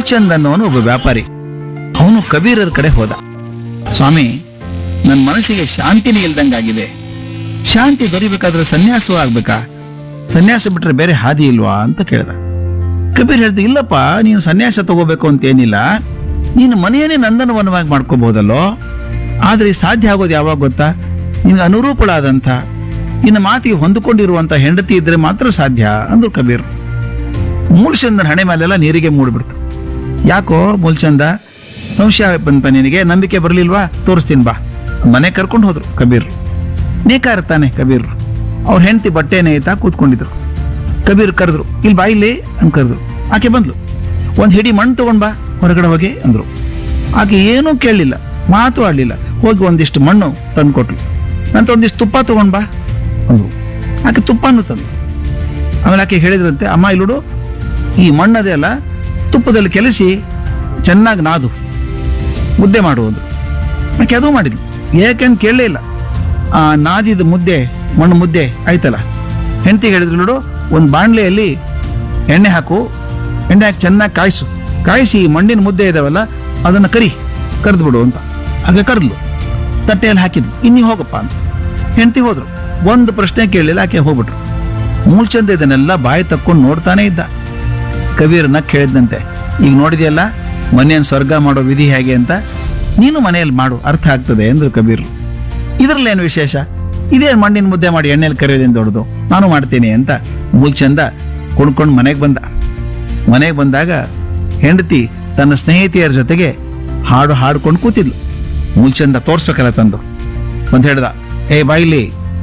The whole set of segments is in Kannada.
ಮೂಲ್ಚಂದ್ ಅನ್ನೋನು ಒಬ್ಬ ವ್ಯಾಪಾರಿ ಅವನು ಕಬೀರರ ಕಡೆ ಹೋದ ಸ್ವಾಮಿ ನನ್ನ ಮನಸ್ಸಿಗೆ ಶಾಂತಿನೇ ಇಲ್ದಂಗಾಗಿದೆ ಶಾಂತಿ ದೊರಿಬೇಕಾದ್ರೆ ಸನ್ಯಾಸವೂ ಆಗ್ಬೇಕಾ ಸನ್ಯಾಸ ಬಿಟ್ರೆ ಬೇರೆ ಹಾದಿ ಇಲ್ವಾ ಅಂತ ಕೇಳ್ದ ಕಬೀರ್ ಹೇಳ್ದ ಇಲ್ಲಪ್ಪ ನೀನು ಸನ್ಯಾಸ ತಗೋಬೇಕು ಅಂತ ಏನಿಲ್ಲ ನೀನು ಮನೆಯನ್ನೇ ನಂದನವನವಾಗಿ ಮಾಡ್ಕೋಬಹುದಲ್ಲೋ ಆದ್ರೆ ಇದು ಸಾಧ್ಯ ಆಗೋದು ಯಾವಾಗ ಗೊತ್ತಾ ನಿನ್ಗೆ ಅನುರೂಪಳಾದಂಥ ನಿನ್ನ ಮಾತಿಗೆ ಹೊಂದಿಕೊಂಡಿರುವಂಥ ಹೆಂಡತಿ ಇದ್ರೆ ಮಾತ್ರ ಸಾಧ್ಯ ಅಂದ್ರು ಕಬೀರ್ ಮೂಲ್ಚಂದನ ಹಣೆ ಮೇಲೆಲ್ಲ ನೀರಿಗೆ ಮೂಡ್ಬಿಡ್ತು ಯಾಕೋ ಮೂಲ್ಚಂದ ಸಂಶಯ ಬಂತ ನಿನಗೆ ನಂಬಿಕೆ ಬರಲಿಲ್ವಾ ತೋರಿಸ್ತೀನಿ ಬಾ ಮನೆ ಕರ್ಕೊಂಡು ಹೋದ್ರು ಕಬೀರ್ ನೇಕಾರ ತಾನೆ ಕಬೀರ್ ಅವ್ರ ಹೆಂಡತಿ ಬಟ್ಟೆ ನೇಯ್ತಾ ಕೂತ್ಕೊಂಡಿದ್ರು ಕಬೀರ್ ಕರೆದ್ರು ಇಲ್ಲಿ ಬಾ ಇಲ್ಲಿ ಅಂತ ಕರೆದ್ರು ಆಕೆ ಬಂದ್ಲು ಒಂದು ಹಿಡಿ ಮಣ್ಣು ತಗೊಂಡ್ ಬಾ ಹೊರಗಡೆ ಹೋಗಿ ಅಂದ್ರು ಆಕೆ ಏನೂ ಕೇಳಲಿಲ್ಲ ಮಾತು ಆಡಲಿಲ್ಲ ಹೋಗಿ ಒಂದಿಷ್ಟು ಮಣ್ಣು ತಂದು ಕೊಟ್ಲು ನಂತರ ಒಂದಿಷ್ಟು ತುಪ್ಪ ತಗೊಂಡ್ ಬಾ ಅಂದ್ರು ಆಕೆ ತುಪ್ಪನೂ ತಂದು ಆಮೇಲೆ ಆಕೆ ಹೇಳಿದ್ರಂತೆ ಅಮ್ಮ ಇಲ್ಲುಡು ಈ ಮಣ್ಣದೇ ಅಲ್ಲ ತುಪ್ಪದಲ್ಲಿ ಕೆಲಸಿ ಚೆನ್ನಾಗಿ ನಾದು ಮುದ್ದೆ ಮಾಡುವುದು ಆಕೆ ಅದು ಮಾಡಿದ್ಲು ಏಕೆಂತ ಕೇಳಲೇ ಇಲ್ಲ ಆ ನಾದಿದ ಮುದ್ದೆ ಮಣ್ಣು ಮುದ್ದೆ ಆಯ್ತಲ್ಲ ಹೆಂಡತಿಗೆ ಹೇಳಿದ್ರು ನೋಡು ಒಂದು ಬಾಣಲೆಯಲ್ಲಿ ಎಣ್ಣೆ ಹಾಕು ಎಣ್ಣೆ ಹಾಕಿ ಚೆನ್ನಾಗಿ ಕಾಯಿಸು ಕಾಯಿಸಿ ಈ ಮಣ್ಣಿನ ಮುದ್ದೆ ಇದಾವಲ್ಲ ಅದನ್ನು ಕರಿ ಕರೆದು ಬಿಡು ಅಂತ ಹಾಗೆ ಕರೆದ್ಲು ತಟ್ಟೆಯಲ್ಲಿ ಹಾಕಿದ್ಲು ಇನ್ನೀ ಹೋಗಪ್ಪ ಅಂತ ಹೆಂಡತಿ ಹೋದ್ರು ಒಂದು ಪ್ರಶ್ನೆ ಕೇಳಲಿಲ್ಲ ಆಕೆ ಹೋಗ್ಬಿಟ್ರು ಮೂಲ್ಚಂದ ಇದನ್ನೆಲ್ಲ ಬಾಯಿ ತಕ್ಕೊಂಡು ನೋಡ್ತಾನೆ ಇದ್ದ ಕಬೀರನ್ನ ಕೇಳಿದಂತೆ ಈಗ ನೋಡಿದೆಯಲ್ಲ ಮನೆಯನ್ನು ಸ್ವರ್ಗ ಮಾಡೋ ವಿಧಿ ಹೇಗೆ ಅಂತ ನೀನು ಮನೆಯಲ್ಲಿ ಮಾಡು ಅರ್ಥ ಆಗ್ತದೆ ಎಂದ್ರು ಕಬೀರ್ ಇದರಲ್ಲೇನು ವಿಶೇಷ ಇದೇನು ಮಣ್ಣಿನ ಮುದ್ದೆ ಮಾಡಿ ಎಣ್ಣೆಯಲ್ಲಿ ಕರೆಯೋದೇನು ದೊಡ್ಡದು ನಾನು ಮಾಡ್ತೀನಿ ಅಂತ ಮೂಲ್ಚಂದ ಕುಣ್ಕೊಂಡು ಮನೆಗೆ ಬಂದ ಮನೆಗೆ ಬಂದಾಗ ಹೆಂಡತಿ ತನ್ನ ಸ್ನೇಹಿತೆಯರ ಜೊತೆಗೆ ಹಾಡು ಹಾಡ್ಕೊಂಡು ಕೂತಿದ್ಲು ಮೂಲ್ಚಂದ ತೋರ್ಸ್ಬೇಕಲ್ಲ ತಂದು ಅಂತ ಹೇಳ್ದ ಏ ಬಾಯಿಲಿ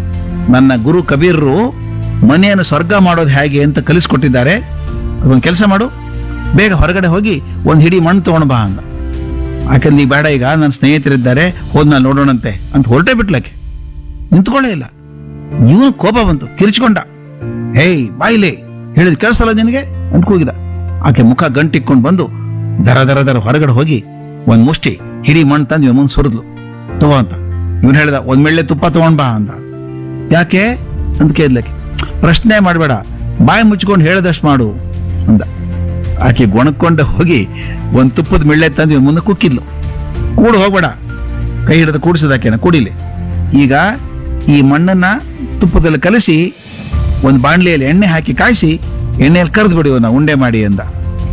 ನನ್ನ ಗುರು ಕಬೀರರು ಮನೆಯನ್ನು ಸ್ವರ್ಗ ಮಾಡೋದು ಹೇಗೆ ಅಂತ ಕಲಿಸ್ಕೊಟ್ಟಿದ್ದಾರೆ ಅದೊಂದು ಕೆಲಸ ಮಾಡು ಬೇಗ ಹೊರಗಡೆ ಹೋಗಿ ಒಂದು ಹಿಡಿ ಮಣ್ಣು ತಗೊಂಡು ಬಾ ಅಂದ ಯಾಕಂದ್ರೆ ಈಗ ಬೇಡ ಈಗ ನನ್ನ ಸ್ನೇಹಿತರಿದ್ದಾರೆ ಹೋದ್ಮೇಲೆ ನೋಡೋಣಂತೆ ಅಂತ ಹೊರಟೇ ಬಿಟ್ಲಕ್ಕೆ ನಿಂತ್ಕೊಳ್ಳೇ ಇಲ್ಲ ಇವನು ಕೋಪ ಬಂತು ಕಿರ್ಚ್ಕೊಂಡ ಹೇಯ್ ಬಾಯಿಲಿ ಹೇಳಿದ್ ಕೇಳಿಸಲ್ಲ ನಿನಗೆ ಅಂತ ಕೂಗಿದ ಆಕೆ ಮುಖ ಗಂಟಿಕ್ಕೊಂಡು ಬಂದು ದರ ದರ ದರ ಹೊರಗಡೆ ಹೋಗಿ ಒಂದ್ ಮುಷ್ಟಿ ಹಿಡಿ ಮಣ್ಣು ತಂದು ಇವ ಮುಂದೆ ಸುರಿದ್ಲು ತಗೋ ಅಂತ ಇವನು ಹೇಳ್ದ ಒಂದ್ ಮೆಳ್ಳೆ ತುಪ್ಪ ತಗೊಂಡ್ ಬಾ ಅಂದ ಯಾಕೆ ಅಂತ ಕೇಳ್ಲಕ್ಕೆ ಪ್ರಶ್ನೆ ಮಾಡಬೇಡ ಬಾಯಿ ಮುಚ್ಕೊಂಡು ಹೇಳ್ದಷ್ಟು ಮಾಡು ಅಂದ ಆಕೆ ಗೊಣಕೊಂಡೆ ಹೋಗಿ ಒಂದು ತುಪ್ಪದ ಮಿಳ್ಳೆ ತಂದು ಇವ್ನ್ ಮುಂದೆ ಕುಕ್ಕಿದ್ಲು ಕೂಡು ಹೋಗ್ಬೇಡ ಕೈ ಹಿಡಿದು ಕೂಡಿಸಿದಾಕೆನ ಕುಡಿಲಿ ಈಗ ಈ ಮಣ್ಣನ್ನ ತುಪ್ಪದಲ್ಲಿ ಕಲಸಿ ಒಂದು ಬಾಣಲಿಯಲ್ಲಿ ಎಣ್ಣೆ ಹಾಕಿ ಕಾಯಿಸಿ ಎಣ್ಣೆಯಲ್ಲಿ ಕರೆದು ಬಿಡಿ ನಾ ಉಂಡೆ ಮಾಡಿ ಅಂದ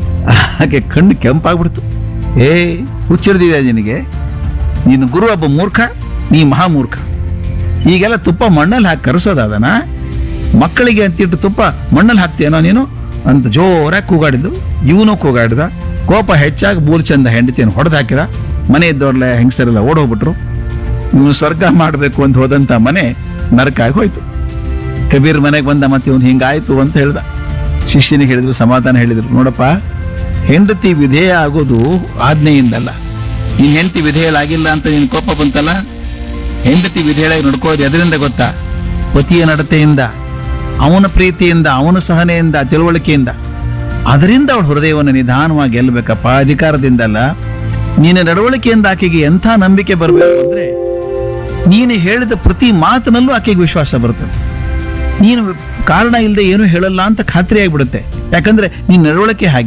ಆಕೆ ಕಣ್ಣು ಕೆಂಪಾಗ್ಬಿಡ್ತು ಏ ಹುಚ್ಚಿಡ್ದಿದೆ ನಿನಗೆ ನೀನು ಗುರು ಒಬ್ಬ ಮೂರ್ಖ ನೀ ಮಹಾಮೂರ್ಖ ಈಗೆಲ್ಲ ತುಪ್ಪ ಮಣ್ಣಲ್ಲಿ ಹಾಕಿ ಕರೆಸೋದಾದನ ಮಕ್ಕಳಿಗೆ ಅಂತಿಟ್ಟು ತುಪ್ಪ ಮಣ್ಣಲ್ಲಿ ಹಾಕ್ತೀಯನೋ ನೀನು ಅಂತ ಜೋರಾಗಿ ಕೂಗಾಡಿದ್ದು ಇವನು ಕೂಗಾಡಿದ ಕೋಪ ಹೆಚ್ಚಾಗಿ ಬೂಲ್ಚಂದ ಹೆಂಡತಿಯನ್ನು ಹೊಡೆದು ಹಾಕಿದ ಮನೆ ಇದ್ದವ್ರಲ್ಲ ಹೆಂಗಸರೆಲ್ಲ ಓಡೋಗ್ಬಿಟ್ರು ಇವನು ಸ್ವರ್ಗ ಮಾಡಬೇಕು ಅಂತ ಹೋದಂತ ಮನೆ ನರಕ ಆಗಿ ಹೋಯ್ತು ಕಬೀರ್ ಮನೆಗೆ ಬಂದ ಮತ್ತೆ ಇವನು ಹಿಂಗಾಯ್ತು ಅಂತ ಹೇಳ್ದ ಶಿಷ್ಯನಿಗೆ ಹೇಳಿದ್ರು ಸಮಾಧಾನ ಹೇಳಿದ್ರು ನೋಡಪ್ಪ ಹೆಂಡತಿ ವಿಧೇಯ ಆಗೋದು ಆಜ್ಞೆಯಿಂದಲ್ಲ ನೀನ್ ಹೆಂಡತಿ ವಿಧೇಯಲಾಗಿಲ್ಲ ಅಂತ ನಿನ್ ಕೋಪ ಬಂತಲ್ಲ ಹೆಂಡತಿ ವಿಧೇಯಳಾಗಿ ನಡ್ಕೋದು ಎದರಿಂದ ಗೊತ್ತಾ ಪತಿಯ ನಡತೆಯಿಂದ ಅವನ ಪ್ರೀತಿಯಿಂದ ಅವನ ಸಹನೆಯಿಂದ ತಿಳುವಳಿಕೆಯಿಂದ ಅದರಿಂದ ಅವಳ ಹೃದಯವನ್ನು ನಿಧಾನವಾಗಿ ಗೆಲ್ಲಬೇಕಪ್ಪ ಅಧಿಕಾರದಿಂದಲ್ಲ ನೀನ ನಡವಳಿಕೆಯಿಂದ ಆಕೆಗೆ ಎಂಥ ನಂಬಿಕೆ ಬರಬೇಕು ಅಂದ್ರೆ ನೀನು ಹೇಳಿದ ಪ್ರತಿ ಮಾತಿನಲ್ಲೂ ಆಕೆಗೆ ವಿಶ್ವಾಸ ಬರ್ತದೆ ನೀನು ಕಾರಣ ಇಲ್ಲದೆ ಏನು ಹೇಳಲ್ಲ ಅಂತ ಖಾತ್ರಿ ಆಗಿಬಿಡುತ್ತೆ ಯಾಕಂದ್ರೆ ನೀನ್ ನಡವಳಿಕೆ ಹಾಗೆ